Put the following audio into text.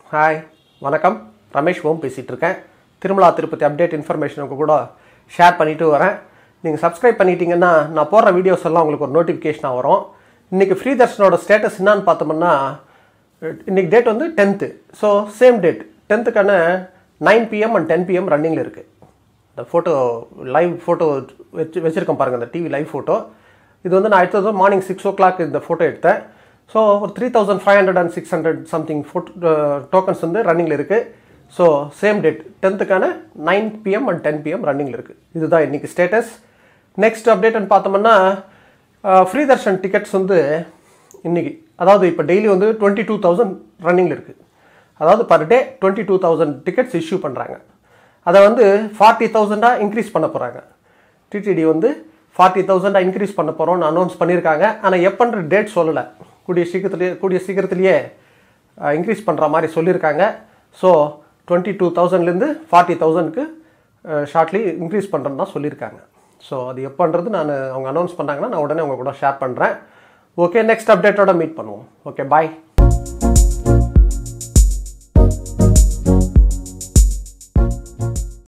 hi வணக்கம் ரமேஷ் ஓம் பேசிகிட்டு இருக்கேன் திருமலா திருப்பதி அப்டேட் இன்ஃபர்மேஷன் உங்க கூட ஷேர் பண்ணிட்டு வரேன் நீங்கள் சப்ஸ்கிரைப் பண்ணிட்டீங்கன்னா நான் போடுற வீடியோஸ் எல்லாம் உங்களுக்கு ஒரு நோட்டிஃபிகேஷனாக வரும் இன்றைக்கி ஃப்ரீ தர்ஷனோட ஸ்டேட்டஸ் என்னன்னு பார்த்தோம்னா இன்னைக்கு டேட் வந்து டென்த்து ஸோ சேம் டேட் டென்த்துக்கான nine PM and ten PM ரன்னிங்கில் இருக்குது இந்த ஃபோட்டோ லைவ் ஃபோட்டோ வச்சு வச்சுருக்கேன் பாருங்கள் இந்த டிவி லைவ் ஃபோட்டோ இது வந்து நான் எடுத்தது மார்னிங் சிக்ஸ் ஓ கிளாக் இந்த ஃபோட்டோ எடுத்தேன் ஸோ ஒரு three thousand five hundred and six hundred something photo tokens வந்து ரன்னிங்கில் இருக்குது ஸோ சேம் டேட் டென்த்துக்கான nine PM and ten PM ரன்னிங்கில் இருக்குது இதுதான் இன்றைக்கி ஸ்டேட்டஸ் நெக்ஸ்ட் அப்டேட்னு பார்த்தோம்னா ஃப்ரீ தர்ஷன் டிக்கெட்ஸ் வந்து இன்னைக்கு அதாவது இப்போ டெய்லி வந்து டுவெண்ட்டி டூ தௌசண்ட் ரன்னிங்கில் இருக்குது அதாவது per day twenty two thousand tickets issue பண்ணுறாங்க அதை வந்து ஃபார்ட்டி தௌசண்டாக இன்க்ரீஸ் பண்ண போகிறாங்க டிடிடி வந்து ஃபார்ட்டி தௌசண்டாக இன்க்ரீஸ் பண்ண போகிறோம்னு அனௌன்ஸ் பண்ணியிருக்காங்க ஆனால் எப்போன்ற டேட் சொல்லலை கூடிய சீக்கிரத்துலேயே கூடிய சீக்கிரத்துலேயே இன்க்ரீஸ் பண்ணுற மாதிரி சொல்லியிருக்காங்க ஸோ டுவெண்ட்டி டூ தௌசண்ட்லேருந்து ஃபார்ட்டி தௌசண்ட்க்கு ஷார்ட்லி இன்க்ரீஸ் பண்ணுறேன்னு தான் சொல்லியிருக்காங்க ஸோ அது எப்போன்றது நான் அவங்க அனௌன்ஸ் பண்ணாங்கன்னா நான் உடனே உங்க கூட ஷேர் பண்ணுறேன் ஓகே நெக்ஸ்ட் அப்டேட்டோட மீட் பண்ணுவோம் ஓகே பாய்